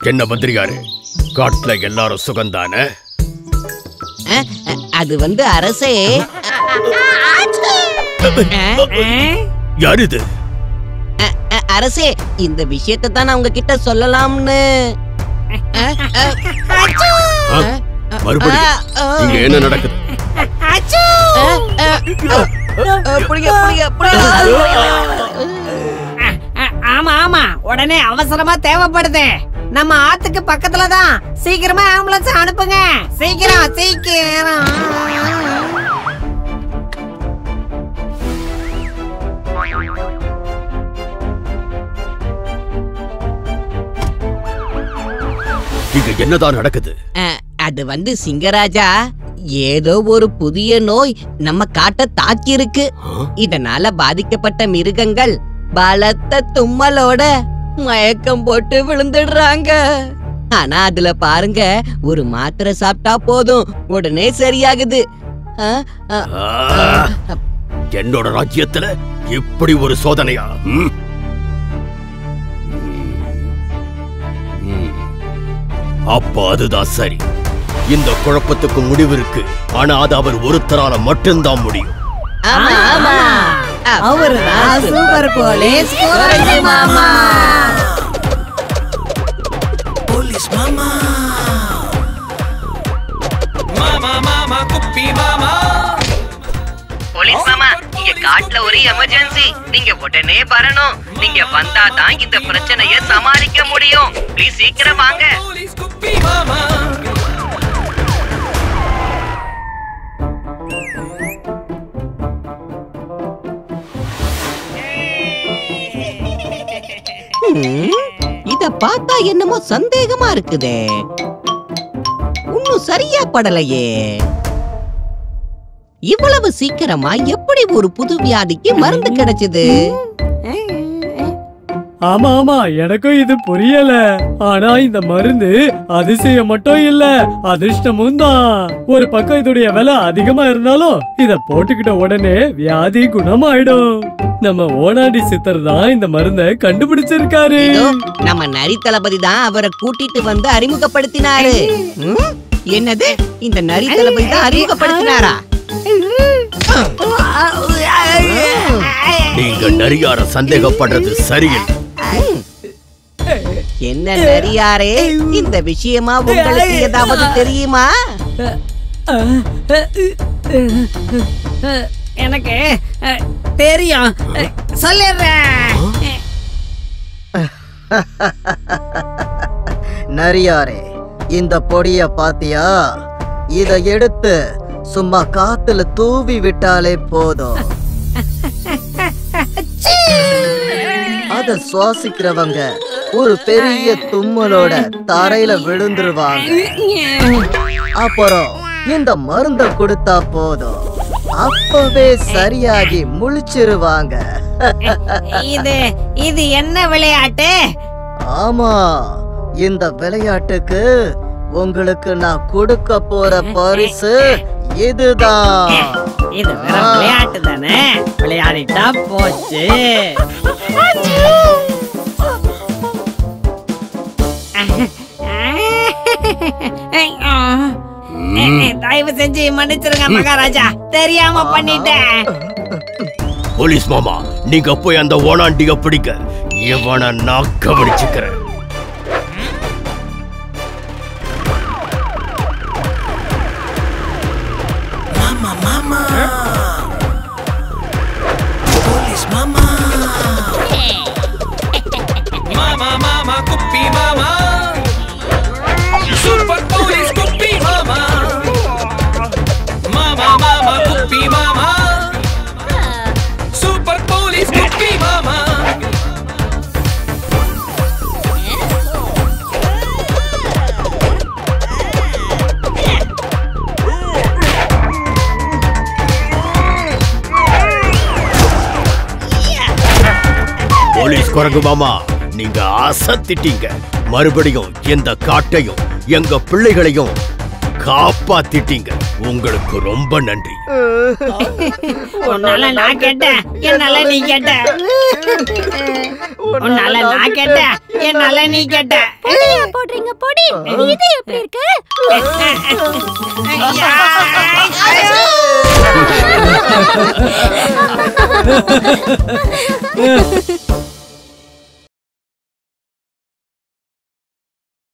என்ன மந்திரியாரு காட்டுல எல்லாரும் சுகந்தானே அஹ், அஹ், அது வந்து அரசே அஹ், யார் இது அஹ், அஹ், அரசே இந்த விஷயத்தை தான் நான் உங்ககிட்ட சொல்லலாம்னு அஹ், அஹ், ஆ? மறுபடியும் அஹ், அஹ், இங்க என்ன நடக்குது அஹ், அஹ், அஹ், புடிங்க, புடிங்க, புடிங்க. அ- ஆமா ஆமா உடனே அவசரமா தேவைப்படுது நம்ம ஆத்துக்கு பக்கத்துல தான் சீக்கிரமா ஆம்புலன்ஸ் அனுப்புங்க சீக்கிரம் சீக்கிரம் இங்க என்னதான் நடக்குது அஹ், அது வந்து சிங்கராஜா ஏதோ ஒரு புதிய நோய் நம்ம காட்ட தாக்கி இருக்கு ஆ? இதனால பாதிக்கப்பட்ட மிருகங்கள் பலத்த தும்மலோட மயக்கம் போட்டு விழுந்துடுறாங்க ஆனா அதுல பாருங்க ஒரு மாத்திரை சாப்பிட்டா போதும் உடனே சரியாகுது அஹ், அஹ், ஆ! என்னோட ராஜ்யத்துல இப்படி ஒரு சோதனையா ம்? ம். அப்ப அதுதான் சரி இந்த குழப்பத்துக்கு முடிவு இருக்கு ஆனா அது அவர் ஒருத்தரால மட்டும்தான் முடியும் ஆமா ஆமா அவரு சூப்பர் போலீஸ் குரங்கு மாமா போலீஸ் மாமா மாமா மாமா குப்பி மாமா போலீஸ் மாமா இங்க காட்டுல ஒரு எமர்ஜென்சி நீங்க உடனே வரணும் நீங்க வந்தா தான் இந்த பிரச்சனைய சமாளிக்க முடியும் ப்ளீஸ் சீக்கிரம் வாங்க போலீஸ் குப்பி மாமா ம், இத பார்த்தா என்னமோ சந்தேகமா இருக்குதே இன்னும் சரியா படலையே இவ்வளவு சீக்கிரமா எப்படி ஒரு புது வியாதிக்கு மருந்து கிடைச்சது ஆமா ஆமா எனக்கும் இது புரியல ஆனா இந்த மருந்து அதிசயம் மட்டும் இல்ல அதிர்ஷ்டமும் தான் ஒரு பக்கம் இதோடைய விலை அதிகமா இருந்தாலும் இத போட்டுக்கிட்ட உடனே வியாதி குணமாயிடும் நம்ம ஓனாண்டி சித்தர் தான் இந்த மருந்தை கண்டுபிடிச்சிருக்காரு இதோ, நம்ம நரி தளபதி தான் அவரை கூட்டிட்டு வந்து அறிமுகப்படுத்தினாரு ம், என்னது இந்த நரி தளபதி தான் அறிமுகப்படுத்தினாரா நீங்க நரியார சந்தேகப்படுறது சரியில்லை என்ன நரியாரே இந்த விஷயமா உங்களுக்கு ஏதாவது தெரியுமா எனக்கு அ, தெரியும் அ, சொல்லிடுறேன் நரியாரே இந்த பொடிய பாத்தியா இத எடுத்து சும்மா காத்துல தூவி விட்டாலே போதும் அத சுவாசிக்கிறவங்க ஒரு பெரிய தும்மலோட தரையில விழுந்துருவாங்க அப்புறம் இந்த மருந்த கொடுத்தா போதும் அப்பவே சரியாகி முழிச்சிருவாங்க இது இது என்ன விளையாட்டு ஆமா இந்த விளையாட்டுக்கு உங்களுக்கு நான் கொடுக்க போற பரிசு இதுதான் இது வெறும் விளையாட்டு தானே விளையாடிட்டா போச்சு தயவு செஞ்சு மன்னிச்சிருங்க மகாராஜா தெரியாம பண்ணிட்டேன் போலீஸ் மாமா நீங்க போய் அந்த ஓனாண்டிய பிடிக்க இவனை நான் கவனிச்சுக்கிறேன் மாமா மாமா போலீஸ் மாமா மாமா மாமா குப்பி மாமா சூப்பர் போலீஸ் குப்பி மாமா மாமா மாமா குப்பி மாமா சூப்பர் போலீஸ் குப்பி மாமா போலீஸ் குரங்கு மாமா நீங்க அசத்திட்டீங்க மறுபடியும் இந்த காட்டையும் எங்க பிள்ளைகளையும் காப்பாத்திட்டீங்க உங்களுக்கு ரொம்ப நன்றி உன்னால நான் கேட்டேன் என்னால நீ கேட்ட உன்னால நான் கேட்டேன் என்னால நீ கேட்ட போடுறீங்க எங்க பொடி இது எப்படி இருக்கு ஐயா!